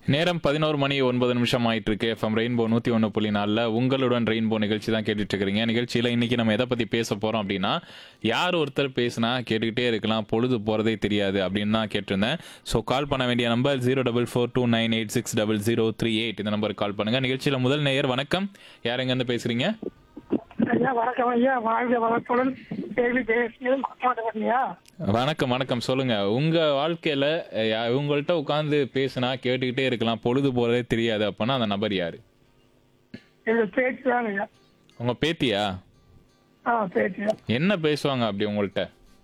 நேரம் பதினோரு மணி ஒன்பது நிமிஷம் ஆயிட்டு இருக்கு எஃப்எம் ரெயின்போ நூத்தி ஒன்று புள்ளி நாலில் உங்களுடன் ரெயின்போ நிகழ்ச்சி தான் கேட்டுட்டு இருக்கிறீங்க நிகழ்ச்சியில இன்னைக்கு நம்ம எதை பத்தி பேச போறோம் அப்படின்னா யார் ஒருத்தர் பேசினா கேட்டுக்கிட்டே இருக்கலாம் பொழுது போறதே தெரியாது அப்படின்னு தான் கேட்டிருந்தேன் ஸோ கால் பண்ண வேண்டிய number zero double four two nine eight six double zero three eight இந்த நம்பருக்கு கால் பண்ணுங்க நிகழ்ச்சியில முதல் நேயர் வணக்கம் யார் எங்கேருந்து பேசுறீங்க ஐயா வணக்கம் ஐயா வாழ்க வளத்துடன் கேள்வி பேசுகிறது மாட்டேங்கய்யா வணக்கம் வணக்கம் சொல்லுங்க உங்க வாழ்க்கையில அஹ், யா- உங்கள்ட்ட உட்காந்து பேசினா கேட்டுக்கிட்டே இருக்கலாம் பொழுது போறதே தெரியாது அப்பனா அந்த நபர் யாரு இது பேச்சு தாங்க ஐயா உங்க பேத்தியா ஆ பேச்சு தான் என்ன பேசுவாங்க அப்படி உங்கள்ட்ட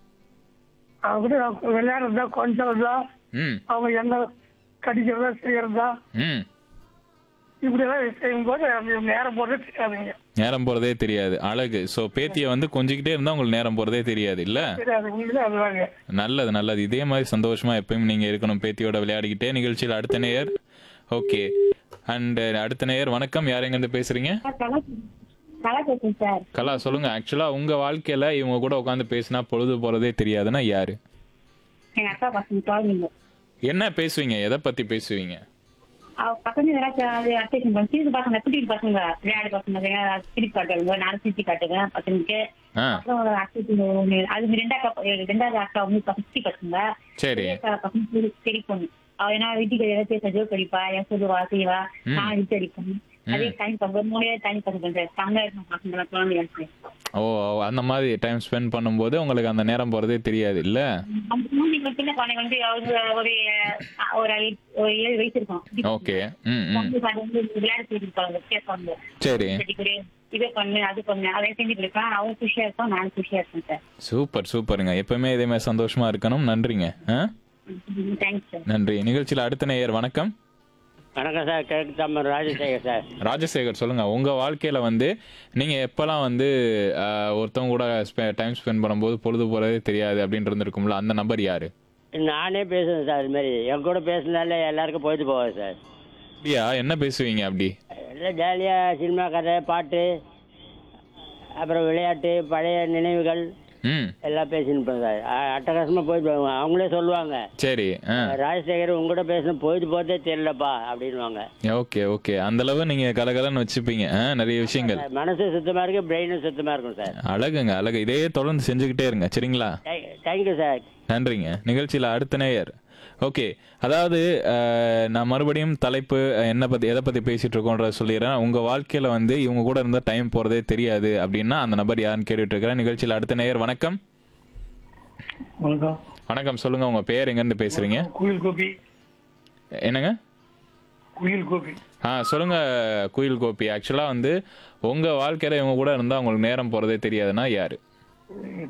அவங்க விளையாடுறதா கொஞ்சம் தான் ம் அவங்க என்ன கடிக்கிறதா செய்யறதா ம் இப்படிலாம் செய்யும்போது அது நேரம் போறது தெரியாதுங்க நேரம் போறதே தெரியாது அழகு ஸோ பேத்தியை வந்து கொஞ்சிக்கிட்டே இருந்தா உங்களுக்கு நேரம் போறதே தெரியாது இல்ல தெரியாது உண்மையிலே அதுதாங்க நல்லது நல்லது இதே மாதிரி சந்தோஷமா எப்பயும் நீங்க இருக்கணும் பேத்தியோட விளையாடிக்கிட்டே நிகழ்ச்சியில் அடுத்த நேயர் ஓகே அண்ட் அடுத்த நேயர் வணக்கம் யார் எங்க இருந்து பேசுறீங்க கலா கலா பேசுறேன் சார் கலா சொல்லுங்க ஆக்சுவலா உங்க வாழ்க்கையில இவங்க கூட உட்காந்து பேசினா பொழுது போறதே தெரியாதுன்னா யாரு எங்க அக்கா பசங்க குழந்தைங்க என்ன பேசுவீங்க எதை பத்தி பேசுவீங்க அவ பசங்க ஏதாச்சும் அது அட்டேஷன் பண்ணி சிரிப்பு பசங்க குட்டி பசங்க விளையாடு பசங்க விளையாடு சிரிப்பு காட்டுங்க நானும் சிரிச்சு காட்டுவேன் பசங்களுக்கு ஆ அப்புறம் ஒரு அட்டேஷன் அது ரெண்டா அக்கா ரெண்டாவது அக்கா வந்து குட்டி பசங்க சரி பெரிய அக்கா பசங்க சிரி- சிரி பொண்ணு அவ என்ன வீட்டுக்கு ஏதாவது பேச ஜோக் அடிப்பா என் சொல்லுவா செய்வா நான் விட்டு அடிப்பேன் அதே டைம் பண்றது மூணே டைம் பண்றேன் சார் தங்க இருக்கும் பசங்க குழந்தைங்க சார் ஓ அந்த மாதிரி டைம் ஸ்பெண்ட் பண்ணும்போது உங்களுக்கு அந்த நேரம் போறதே தெரியாது இல்ல அந்த குழந்தைங்க சின்ன குழந்தைங்க வந்து அவங்க ஒரு அஹ், ஒரு eight- ஒரு ஏழு வயசு இருக்கும் ஓகே ம் ம் வந்து அது வந்து விளையாட போயிருப்பாங்க கேட்பாங்க சரி செடிக்குடி இதை பண்ணு அது பண்ணு அதை செஞ்சு கொடுப்பேன் அவங்க குஷியா இருப்போம் நானும் குஷியா இருப்பேன் சார் சூப்பர் சூப்பருங்க எப்பவுமே இதே மாதிரி சந்தோஷமா இருக்கணும் நன்றிங்க ஆ தேங்க்ஸ் சார் நன்றி நிகழ்ச்சியில் அடுத்த நேயர் வணக்கம் வணக்கம் சார் கிழக்கு தாமர் ராஜசேகர் சார் ராஜசேகர் சொல்லுங்க உங்க வாழ்க்கையில வந்து நீங்க எப்பெல்லாம் வந்து ஆஹ், ஒருத்தவங்க கூட டைம் ஸ்பெண்ட் பண்ணும்போது பொழுது போறதே தெரியாது அப்படின்னு இருந்திருக்கும்ல அந்த நபர் யாரு நானே பேசுவேன் சார் இது மாதிரி என் கூட பேசினாலே எல்லாருக்கும் போயிட்டு போவேன் சார் அப்படியா என்ன பேசுவீங்க அப்படி எல்லாம் ஜாலியாக சினிமா கதை பாட்டு அப்புறம் விளையாட்டு பழைய நினைவுகள் ம் எல்லாம் பேசின்னு இருப்பேன் சார் அ- அட்டகாசமா போயிட்டு போவாங்க அவங்களே சொல்லுவாங்க சரி ஆ ராஜசேகர் உங்கள்கிட்ட பேசின போயிட்டு போதே தெரியலப்பா அப்படின்வாங்க ஓகே ஓகே அந்த அளவு நீங்க கலகலன்னு வச்சுப்பீங்க ஆ, நிறைய விஷயங்கள் மனசு சுத்தமாக இருக்கு பிரெயினும் சுத்தமாக இருக்கும் சார் அழகுங்க அழகு இதே தொடர்ந்து செஞ்சுக்கிட்டே இருங்க சரிங்களா தேங்க்யூ சார் நன்றிங்க நிகழ்ச்சியில் அடுத்த நேயர் ஓகே அதாவது அஹ், நான் மறுபடியும் தலைப்பு அஹ், என்ன பத்தி எதை பத்தி பேசிட்டு இருக்கோன்றத சொல்லிடுறேன் உங்க வாழ்க்கையில வந்து இவங்க கூட இருந்தா டைம் போறதே தெரியாது அப்படின்னா அந்த நபர் யாருன்னு கேட்டுட்டு இருக்கிறேன் நிகழ்ச்சியில் அடுத்த நேயர் வணக்கம் வணக்கம் வணக்கம் சொல்லுங்க உங்க பேர் எங்க இருந்து பேசுறீங்க குயில் கோபி என்னங்க குயில் கோபி ஆ சொல்லுங்க குயில் கோபி ஆக்சுவலா வந்து உங்க வாழ்க்கையில இவங்க கூட இருந்தா உங்களுக்கு நேரம் போறதே தெரியாதுன்னா யாரு